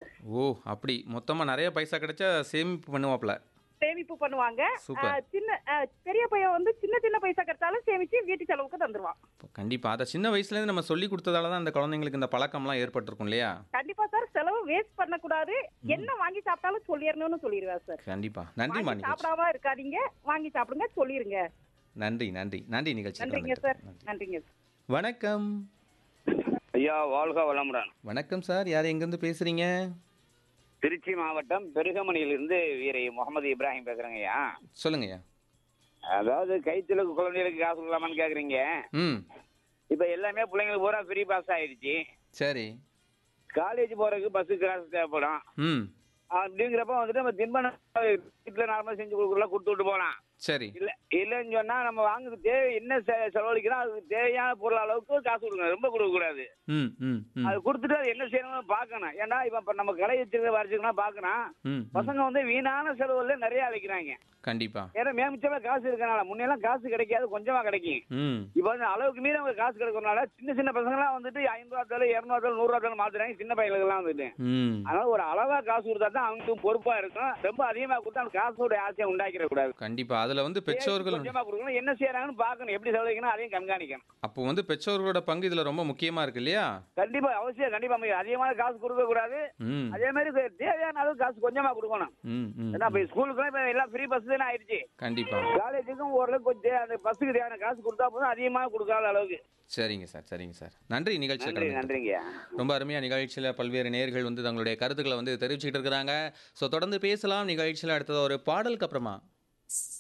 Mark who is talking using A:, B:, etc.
A: ஓ அப்படி மொத்தமாக நிறைய பைசா கிடைச்சா சேமிப்பு பண்ணுவாப்ல
B: சேமிப்பு பண்ணுவாங்க
A: சூப்பர்.
B: ஆ, சின்ன ஆ, பெரிய பையன் வந்து சின்ன சின்ன பைசா கிடைச்சாலும் சேமிச்சு வீட்டு செலவுக்கு தந்துருவான்
A: கண்டிப்பாக அதை சின்ன வயசுலேருந்து நம்ம சொல்லி கொடுத்ததால தான் அந்த குழந்தைங்களுக்கு இந்த பழக்கம்லாம் ஏற்பட்டிருக்கும் இல்லையா
B: கண்டிப்பா சார் செலவு வேஸ்ட் பண்ணக்கூடாது என்ன வாங்கி சாப்பிட்டாலும் சொல்லிடணும்னு சொல்லிடுவேன் சார்
A: கண்டிப்பாக நன்றிம்மா
B: வாங்கி
A: நிகழ்ச்சி
B: சாப்பிடாம இருக்காதீங்க வாங்கி சாப்பிடுங்க சொல்லிருங்க
A: நன்றி நன்றி நன்றி நிகழ்ச்சி
B: நன்றிங்க சார் நன்றிங்க
A: வணக்கம்
C: ஐயா வாழ்க வளமுடன்
A: வணக்கம் சார் யார் எங்கேருந்து பேசுகிறீங்க
C: திருச்சி மாவட்டம் பெருகமணியிலிருந்து வீரை முகமது இப்ராஹிம் பேசுறேங்க ஐயா
A: சொல்லுங்கய்யா
C: அதாவது கைத்தலுக்கு குழந்தைகளுக்கு காசு கொடுக்கலாமான்னு கேக்குறீங்க
A: ம்
C: இப்ப எல்லாமே பிள்ளைங்களுக்கு பூரா ஃப்ரீ பாஸ் ஆயிடுச்சு
A: சரி
C: காலேஜ் போறதுக்கு பஸ்ஸு காசு தேவைப்படும்
A: ம்
C: அப்படிங்கிறப்ப வந்துட்டு நம்ம தின்பண்டம் வீட்டில் நார்மலாக செஞ்சு கொடுக்கலாம் கொடுத்து விட்டு போகலாம்
A: சரி
C: இல்ல இல்லைன்னு சொன்னா நம்ம வாங்குறது தேவை என்ன செ- செலவழிக்கிறோம் அதுக்கு தேவையான பொருள் அளவுக்கு காசு கொடுக்கணும் ரொம்ப கொடுக்க கூடாது
A: ம் ம் ம்
C: அது கொடுத்துட்டு அது என்ன செய்யணும்னு பார்க்கணும் ஏன்னா இப்ப இப்ப நம்ம கடை வச்சிருக்க வரைச்சிக்கணும் பார்க்கணும்
A: ம் ம்.
C: பசங்க வந்து வீணான செலவுல நிறைய அழைக்கிறாங்க
A: கண்டிப்பா
C: ஏன்னா மேமிச்சமா காசு இருக்கனால முன்னெல்லாம் காசு கிடைக்காது கொஞ்சமா கிடைக்கும்
A: ம்
C: இப்ப வந்து அளவுக்கு மீறி அவங்க காசு கிடைக்கிறதுனால சின்ன சின்ன பசங்கலாம் வந்துட்டு ஐநூறுவா தாள் இரநூறுவா தாள் நூறுவா தாள் மாத்துறாங்க சின்ன பையனுக்கெல்லாம் வந்துட்டு
A: ம்
C: அதனால ஒரு அளவா காசு கொடுத்தா தான் அவங்களுக்கு பொறுப்பா இருக்கும் ரொம்ப அதிகமா கொடுத்தா அந்த காசோட ஆசையை உண்டாக்கிட கூடாது
A: கண்டிப்பா அதுல வந்து பெற்றோர்கள்
C: கொஞ்சமா கொடுக்கணும் என்ன செய்யறாங்கன்னு பார்க்கணும் எப்படி செலவழிக்கணும் அதையும் கண்காணிக்கணும்
A: அப்போ வந்து பெற்றோர்களோட பங்கு இதுல ரொம்ப முக்கியமா இருக்கு இல்லையா
C: கண்டிப்பா அவசியம் கண்டிப்பா அமையும். அதிகமான காசு கொடுக்க கூடாது
A: ம்
C: அதே மாதிரி தே- தேவையான அளவு காசு கொஞ்சமா கொடுக்கணும்
A: ம் ம்
C: ஏன்னா இப்ப ஸ்கூலுக்குலாம் இப்ப எல்லாம் ஃப்ரீ பஸ் தானே ஆயிடுச்சு
A: கண்டிப்பா
C: காலேஜுக்கும் ஓரளவுக்கு கொஞ்சம் தே- அந்த பஸ்ஸுக்கு தேவையான காசு கொடுத்தா போதும் அதிகமாக கொடுக்காத அளவுக்கு
A: சரிங்க சார் சரிங்க சார் நன்றி நிகழ்ச்சி
C: நன்றி நன்றிங்க
A: ரொம்ப அருமையாக நிகழ்ச்சியில் பல்வேறு நேயர்கள் வந்து தங்களுடைய கருத்துக்களை வந்து தெரிவிச்சுக்கிட்டு இருக்கிறாங்க ஸோ தொடர்ந்து பேசலாம் நிகழ்ச்சியில் அடுத்தது ஒரு பாடலுக்கு அப்புறமா